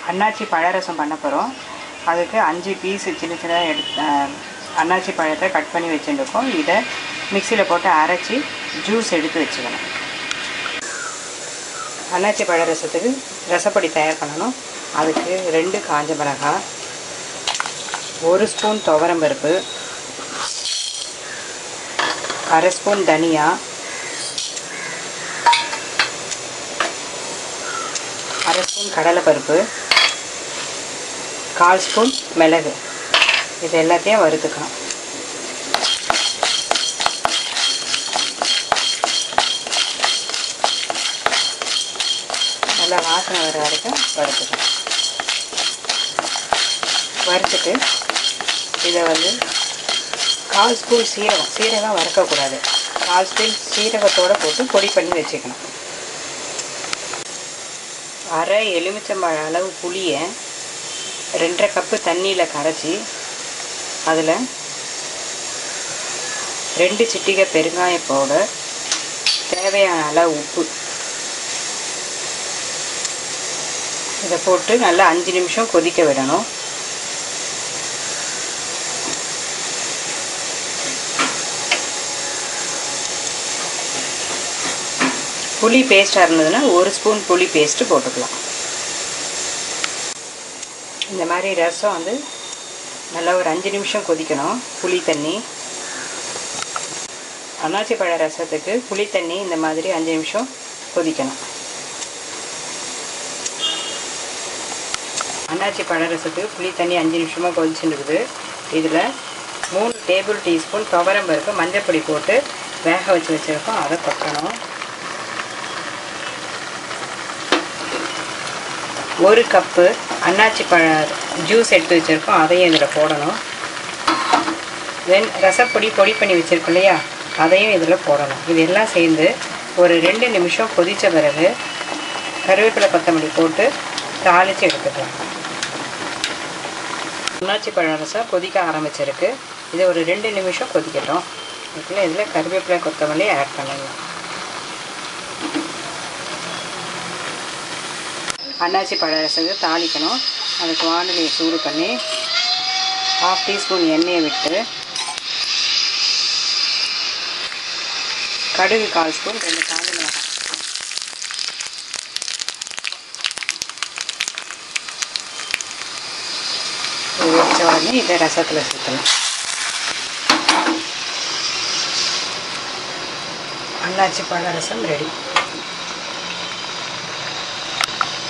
அன்னாச்சி பழரசம் பண்ண போகிறோம் அதுக்கு அஞ்சு பீஸ் சின்ன சின்னதாக எடுத்து அஹ், அன்னாச்சி பழத்தை கட் பண்ணி வச்சுருக்கோம் இதை மிக்சியில் போட்டு அரைச்சி ஜூஸ் எடுத்து வச்சுக்கணும் அன்னாச்சி பழ ரசத்துக்கு ரசப்பொடி தயார் பண்ணணும் அதுக்கு ரெண்டு காஞ்ச மிளகாய் ஒரு ஸ்பூன் துவரம் பருப்பு அரை ஸ்பூன் தனியா அரை ஸ்பூன் கடலைப்பருப்பு கால் ஸ்பூன் மிளகு இது எல்லாத்தையும் வறுத்துக்கலாம் நல்லா வாசனை வர வரைக்கும் வறுத்துக்கலாம் வறுத்துட்டு இதை வந்து கால் ஸ்பூன் சீரகம் சீரகம் வறுக்கக்கூடாது கால் ஸ்பூன் சீரகத்தோடு போட்டு பொடி பண்ணி வச்சுக்கணும் அரை எலுமிச்சம்பழம் அளவு புளியை ரெண்டரை கப்பு தண்ணியில் கரைச்சி அதில் ரெண்டு சிட்டிகை பெருங்காய பவுடர் தேவையான அளவு உப்பு இதை போட்டு நல்லா அஞ்சு நிமிஷம் கொதிக்க விடணும் புளி பேஸ்ட்டாக இருந்ததுன்னா ஒரு ஸ்பூன் புளி பேஸ்ட்டு போட்டுக்கலாம் இந்த மாதிரி ரசம் வந்து நல்லா ஒரு அஞ்சு நிமிஷம் கொதிக்கணும் புளி தண்ணி அன்னாச்சி பழ ரசத்துக்கு புளி தண்ணி இந்த மாதிரி அஞ்சு நிமிஷம் கொதிக்கணும் அன்னாச்சி பழ ரசத்துக்கு புளி தண்ணி அஞ்சு நிமிஷமாக கொதிச்சுன்னு இருக்குது இதில் மூணு டேபிள் டீஸ்பூன் துவரம் பருப்பு மஞ்சள் பொடி போட்டு வேக வச்சு வச்சுருக்கோம் அதை கொட்டணும் ஒரு கப்பு அன்னாச்சி பழ ஜூஸ் எடுத்து வச்சுருக்கோம் அதையும் இதில் போடணும் தென் ரசப்பொடி பொடி பண்ணி வச்சுருக்கோம் இல்லையா அதையும் இதில் போடணும் இது எல்லாம் சேர்ந்து ஒரு ரெண்டு நிமிஷம் கொதித்த பிறகு கருவேப்பிலை கொத்தமல்லி போட்டு தாளித்து எடுத்துக்கலாம் அன்னாச்சி பழ ரசம் கொதிக்க ஆரம்பிச்சிருக்கு இது ஒரு ரெண்டு நிமிஷம் கொதிக்கட்டும் இதுக்குள்ள இதில் கருவேப்பிலை கொத்தமல்லி ஆட் பண்ணிடலாம் அன்னாச்சி பழ ரசத்துக்கு தாளிக்கணும் அதுக்கு வானொலியை சூடு பண்ணி ஹாஃப் டீஸ்பூன் எண்ணெயை விட்டு கடுகு கால் ஸ்பூன் ரெண்டு காஞ்ச மிளகாய் இது வெடிச்ச உடனே இதை ரசத்தில் சேர்த்தணும் அன்னாச்சி பழ ரசம் ரெடி